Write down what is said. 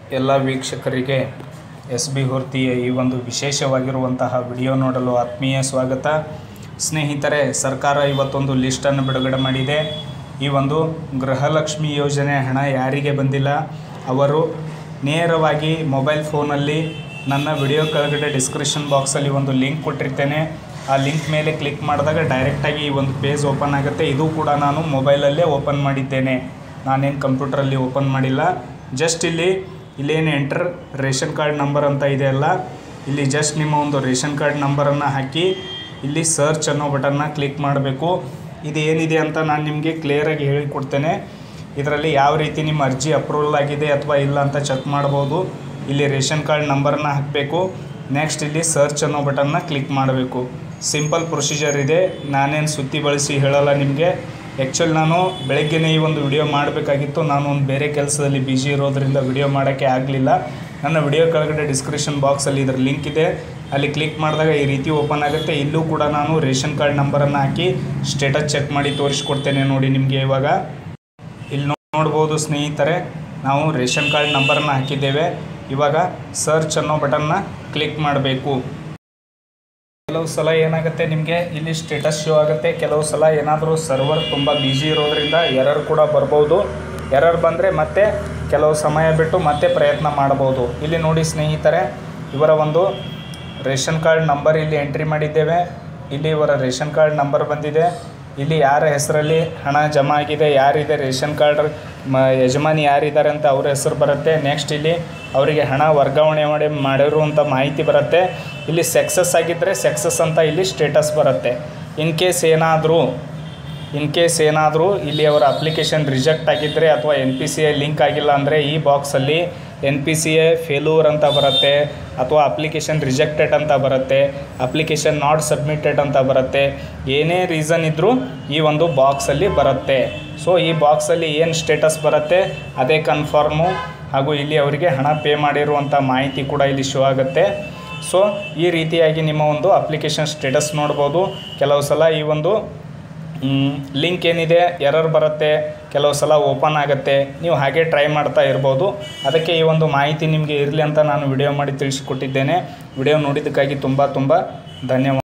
ಎಲ್ಲ ವೀಕ್ಷಕರಿಗೆ S B ಹೊರ್ತಿಯ ಈ ಒಂದು ವಿಶೇಷವಾಗಿರುವಂತಹ ವಿಡಿಯೋ ನೋಡಲು ಆತ್ಮೀಯ ಸ್ವಾಗತ ಸ್ನೇಹಿತರೆ ಸರ್ಕಾರ ಇವತ್ತೊಂದು ಲಿಸ್ಟನ್ನು ಬಿಡುಗಡೆ ಮಾಡಿದೆ ಈ ಒಂದು ಗೃಹಲಕ್ಷ್ಮಿ ಯೋಜನೆ ಹಣ ಯಾರಿಗೆ ಬಂದಿಲ್ಲ ಅವರು ನೇರವಾಗಿ ಮೊಬೈಲ್ ಫೋನಲ್ಲಿ ನನ್ನ ವಿಡಿಯೋ ಕೆಳಗಡೆ ಡಿಸ್ಕ್ರಿಪ್ಷನ್ ಬಾಕ್ಸಲ್ಲಿ ಒಂದು ಲಿಂಕ್ ಕೊಟ್ಟಿರ್ತೇನೆ ಆ ಲಿಂಕ್ ಮೇಲೆ ಕ್ಲಿಕ್ ಮಾಡಿದಾಗ ಡೈರೆಕ್ಟಾಗಿ ಈ ಒಂದು ಪೇಜ್ ಓಪನ್ ಆಗುತ್ತೆ ಇದು ಕೂಡ ನಾನು ಮೊಬೈಲಲ್ಲೇ ಓಪನ್ ಮಾಡಿದ್ದೇನೆ ನಾನೇನು ಕಂಪ್ಯೂಟ್ರಲ್ಲಿ ಓಪನ್ ಮಾಡಿಲ್ಲ ಜಸ್ಟ್ ಇಲ್ಲಿ ಇಲ್ಲೇನು ಎಂಟರ್ ರೇಷನ್ ಕಾರ್ಡ್ ನಂಬರ್ ಅಂತ ಇದೆ ಅಲ್ಲ ಇಲ್ಲಿ ಜಸ್ಟ್ ನಿಮ್ಮ ಒಂದು ರೇಷನ್ ಕಾರ್ಡ್ ನಂಬರನ್ನು ಹಾಕಿ ಇಲ್ಲಿ ಸರ್ಚ್ ಅನ್ನೋ ಬಟನ್ನ ಕ್ಲಿಕ್ ಮಾಡಬೇಕು ಇದು ಏನಿದೆ ಅಂತ ನಾನು ನಿಮಗೆ ಕ್ಲಿಯರಾಗಿ ಹೇಳಿಕೊಡ್ತೇನೆ ಇದರಲ್ಲಿ ಯಾವ ರೀತಿ ನಿಮ್ಮ ಅರ್ಜಿ ಅಪ್ರೂವಲ್ ಆಗಿದೆ ಅಥವಾ ಇಲ್ಲ ಅಂತ ಚೆಕ್ ಮಾಡ್ಬೋದು ಇಲ್ಲಿ ರೇಷನ್ ಕಾರ್ಡ್ ನಂಬರನ್ನ ಹಾಕಬೇಕು ನೆಕ್ಸ್ಟ್ ಇಲ್ಲಿ ಸರ್ಚ್ ಅನ್ನೋ ಬಟನ್ನ ಕ್ಲಿಕ್ ಮಾಡಬೇಕು ಸಿಂಪಲ್ ಪ್ರೊಸೀಜರ್ ಇದೆ ನಾನೇನು ಸುತ್ತಿ ಬಳಸಿ ಹೇಳಲ್ಲ ನಿಮಗೆ ಆ್ಯಕ್ಚುಲಿ ನಾನು ಬೆಳಗ್ಗೆನೇ ಈ ಒಂದು ವಿಡಿಯೋ ಮಾಡಬೇಕಾಗಿತ್ತು ನಾನು ಒಂದು ಬೇರೆ ಕೆಲಸದಲ್ಲಿ ಬ್ಯುಸಿ ಇರೋದ್ರಿಂದ ವಿಡಿಯೋ ಮಾಡೋಕ್ಕೆ ಆಗಲಿಲ್ಲ ನನ್ನ ವಿಡಿಯೋ ಕೆಳಗಡೆ ಡಿಸ್ಕ್ರಿಪ್ಷನ್ ಬಾಕ್ಸಲ್ಲಿ ಇದ್ರ ಲಿಂಕ್ ಇದೆ ಅಲ್ಲಿ ಕ್ಲಿಕ್ ಮಾಡಿದಾಗ ಈ ರೀತಿ ಓಪನ್ ಆಗುತ್ತೆ ಇಲ್ಲೂ ಕೂಡ ನಾನು ರೇಷನ್ ಕಾರ್ಡ್ ನಂಬರನ್ನು ಹಾಕಿ ಸ್ಟೇಟಸ್ ಚೆಕ್ ಮಾಡಿ ತೋರಿಸ್ಕೊಡ್ತೇನೆ ನೋಡಿ ನಿಮಗೆ ಇವಾಗ ಇಲ್ಲಿ ನೋಡ್ಬೋದು ಸ್ನೇಹಿತರೆ ನಾವು ರೇಷನ್ ಕಾರ್ಡ್ ನಂಬರನ್ನು ಹಾಕಿದ್ದೇವೆ ಇವಾಗ ಸರ್ಚ್ ಅನ್ನೋ ಬಟನ್ನ ಕ್ಲಿಕ್ ಮಾಡಬೇಕು ಕೆಲವು ಸಲ ಏನಾಗುತ್ತೆ ನಿಮಗೆ ಇಲ್ಲಿ ಸ್ಟೇಟಸ್ ಶೋ ಆಗುತ್ತೆ ಕೆಲವು ಸಲ ಏನಾದರೂ ಸರ್ವರ್ ತುಂಬ ಬ್ಯುಸಿ ಇರೋದ್ರಿಂದ ಎರರ್ ಕೂಡ ಬರ್ಬೋದು ಎರರ್ ಬಂದರೆ ಮತ್ತೆ ಕೆಲವು ಸಮಯ ಬಿಟ್ಟು ಮತ್ತೆ ಪ್ರಯತ್ನ ಮಾಡ್ಬೋದು ಇಲ್ಲಿ ನೋಡಿ ಸ್ನೇಹಿತರೆ ಇವರ ಒಂದು ರೇಷನ್ ಕಾರ್ಡ್ ನಂಬರ್ ಇಲ್ಲಿ ಎಂಟ್ರಿ ಮಾಡಿದ್ದೇವೆ ಇಲ್ಲಿ ಇವರ ರೇಷನ್ ಕಾರ್ಡ್ ನಂಬರ್ ಬಂದಿದೆ ಇಲ್ಲಿ ಯಾರ ಹೆಸರಲ್ಲಿ ಹಣ ಜಮಾ ಆಗಿದೆ ಯಾರಿದೆ ರೇಷನ್ ಕಾರ್ಡ್ ಮ ಯಜಮಾನಿ ಯಾರಿದ್ದಾರೆ ಅಂತ ಅವ್ರ ಹೆಸರು ಬರುತ್ತೆ ನೆಕ್ಸ್ಟ್ ಇಲ್ಲಿ ಅವರಿಗೆ ಹಣ ವರ್ಗಾವಣೆ ಮಾಡಿ ಮಾಡಿರುವಂಥ ಮಾಹಿತಿ ಬರುತ್ತೆ ಇಲ್ಲಿ ಸಕ್ಸಸ್ ಆಗಿದ್ದರೆ ಸಕ್ಸಸ್ ಅಂತ ಇಲ್ಲಿ ಸ್ಟೇಟಸ್ ಬರುತ್ತೆ ಇನ್ ಕೇಸ್ ಏನಾದರೂ ಇನ್ ಕೇಸ್ ಏನಾದರೂ ಇಲ್ಲಿ ಅವರ ಅಪ್ಲಿಕೇಶನ್ ರಿಜೆಕ್ಟ್ ಆಗಿದ್ದರೆ ಅಥವಾ N P C I link ಆಗಿಲ್ಲ ಅಂದರೆ ಈ ಬಾಕ್ಸಲ್ಲಿ N P C A failure ಅಂತ ಬರುತ್ತೆ ಅಥವಾ ಅಪ್ಲಿಕೇಶನ್ ರಿಜೆಕ್ಟೆಡ್ ಅಂತ ಬರುತ್ತೆ ಅಪ್ಲಿಕೇಶನ್ ನಾಟ್ ಸಬ್ಮಿಟೆಡ್ ಅಂತ ಬರುತ್ತೆ ಏನೇ ರೀಸನ್ ಇದ್ದರೂ ಈ ಒಂದು ಬಾಕ್ಸಲ್ಲಿ ಬರುತ್ತೆ ಸೊ ಈ ಬಾಕ್ಸಲ್ಲಿ ಏನು ಸ್ಟೇಟಸ್ ಬರುತ್ತೆ ಅದೇ ಕನ್ಫರ್ಮು ಹಾಗೂ ಇಲ್ಲಿ ಅವರಿಗೆ ಹಣ ಪೇ ಮಾಡಿರುವಂಥ ಮಾಹಿತಿ ಕೂಡ ಇಲ್ಲಿ ಶೋ ಆಗುತ್ತೆ ಸೊ ಈ ರೀತಿಯಾಗಿ ನಿಮ್ಮ ಒಂದು ಅಪ್ಲಿಕೇಶನ್ ಸ್ಟೇಟಸ್ ನೋಡ್ಬೋದು ಕೆಲವು ಸಲ ಈ ಒಂದು ಲಿಂಕ್ ಏನಿದೆ ಎರರ್ ಬರುತ್ತೆ ಕೆಲವು ಸಲ ಓಪನ್ ಆಗುತ್ತೆ ನೀವು ಹಾಗೆ ಟ್ರೈ ಮಾಡ್ತಾ ಇರ್ಬೋದು ಅದಕ್ಕೆ ಈ ಒಂದು ಮಾಹಿತಿ ನಿಮಗೆ ಇರಲಿ ಅಂತ ನಾನು ವಿಡಿಯೋ ಮಾಡಿ ತಿಳಿಸಿಕೊಟ್ಟಿದ್ದೇನೆ ವಿಡಿಯೋ ನೋಡಿದ್ದಕ್ಕಾಗಿ ತುಂಬ ತುಂಬ ಧನ್ಯವಾದ